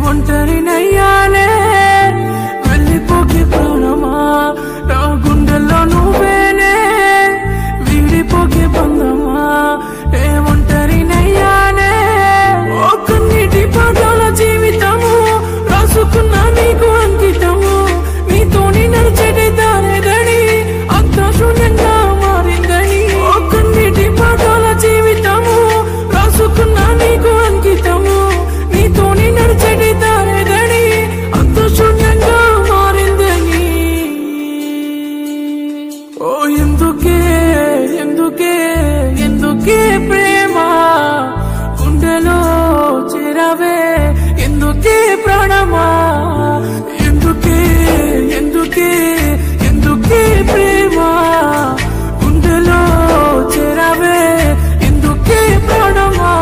ఒంటరినయ్యానే వెళ్ళిపోకే ప్రాణమా నా గుండెల్లో నువ్వేనే వీడిపోకే బంధమా ఏ ఒంటరినయ్యానే ఓ కన్నీటి పాదాల జీవితము రాసుకున్న నీకు అంకితము నీతోని నడిచేటి దారేదని అంతా శూన్యంగా మారిందని ఓ కన్నీటి పాదాల జీవితము రాసుకున్న నీకు అంకితము నీతోని నడిచేటి దారేదని అంతా శూన్యంగా మారిందని ఓ ఎందుకే ఎందుకే ఎందుకే ప్రేమ గుండెలో చేరవే ఎందుకే ప్రాణమా ఎందుకే ఎందుకే ఎందుకే ప్రేమ గుండెలో చేరవే ఎందుకే ప్రాణమా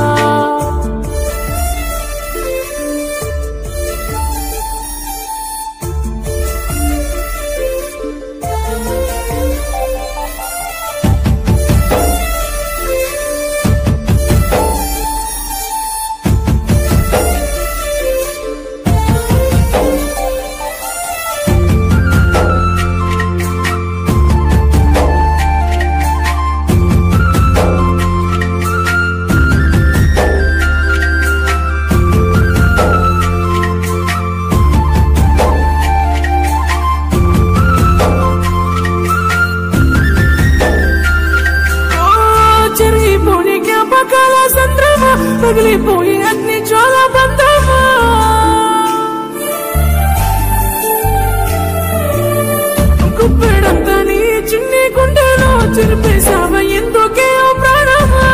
ఓ చెరిగిపోయి జ్ఞాపకాల సంద్రమ పగిలిపోయి అగ్ని జ్వాల బంధమా కుప్పెడంతా నీ చిన్ని గుండెలో చెరిపేశావ ఎందుకే ఓ ప్రాణమా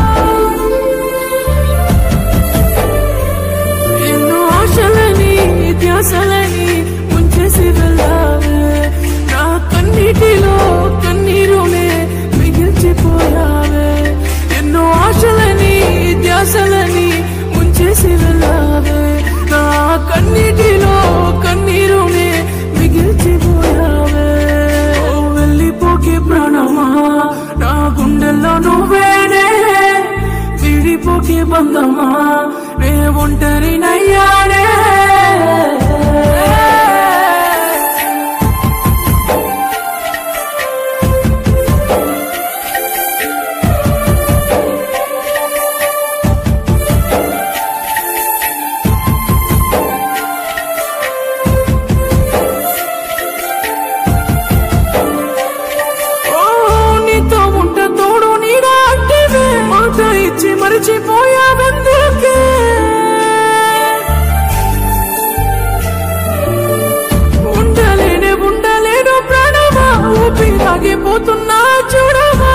ఎన్నో ఆశలని ధ్యాసలని ముంచేసి వెళ్ళావే నా కన్నీటిలో కన్నీరునే మిగిల్చిపోయావే ఎన్నో ఆశలని ధ్యాసలని ముంచేసి వెళ్ళావే నా కన్నీటిలో కన్నీరునే మిగిల్చిపోయావే ఓ వెళ్ళిపోకే ప్రాణమా నా గుండెల్లో నువ్వేనే విడిపోకే బంధమా నే ఒంటరినయ్యానే ఓ నీతో ఉంట తోడు నీడా అంటివే మాట ఇచ్చి మరిచిపోయావెందుకే ఉండలేనే ఉండలేను ప్రాణమా ఊపిరాగిపోతున్నా చూడవా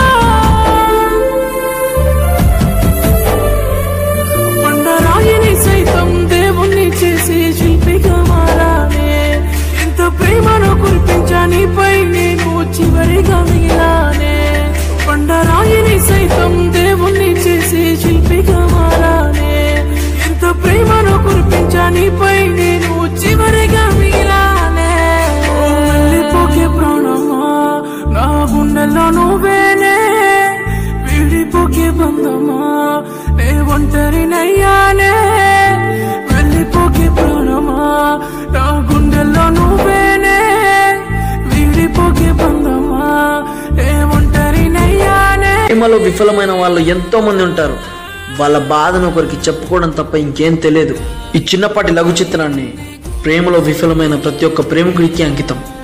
కొండరాయిని సైతం దేవుణ్ణి చేసి శిల్పిగా మారానే ఎంత ప్రేమను కురిపించా నీపై నేను చివరిగా మిగిలానే కొండరాయిని సైతం దేవుణ్ణి చేసి శిల్పిగా మారానే ఎంత ప్రేమను కురిపించా నీపై నేను చివరిగా మిగిలానే ఓ వెళ్ళిపోకే ప్రాణమా నా గుండెల్లో నువ్వేనే విడిపోకే బంధమా నే ఒంటరినయ్యానే వెళ్ళిపోకే ప్రాణమా నా గుండెల్లో నువ్వేనే విడిపోకే బంధమా నే ఒంటరినయ్యానే ప్రేమలో విఫలమైన వాళ్ళు ఎంతో మంది ఉంటారు వాళ్ళ బాధను ఒకరికి చెప్పుకోవడం తప్ప ఇంకేం తెలియదు ఈ చిన్నపాటి లఘు చిత్రాన్ని ప్రేమలో విఫలమైన ప్రతి ఒక్క ప్రేమికుడికి అంకితం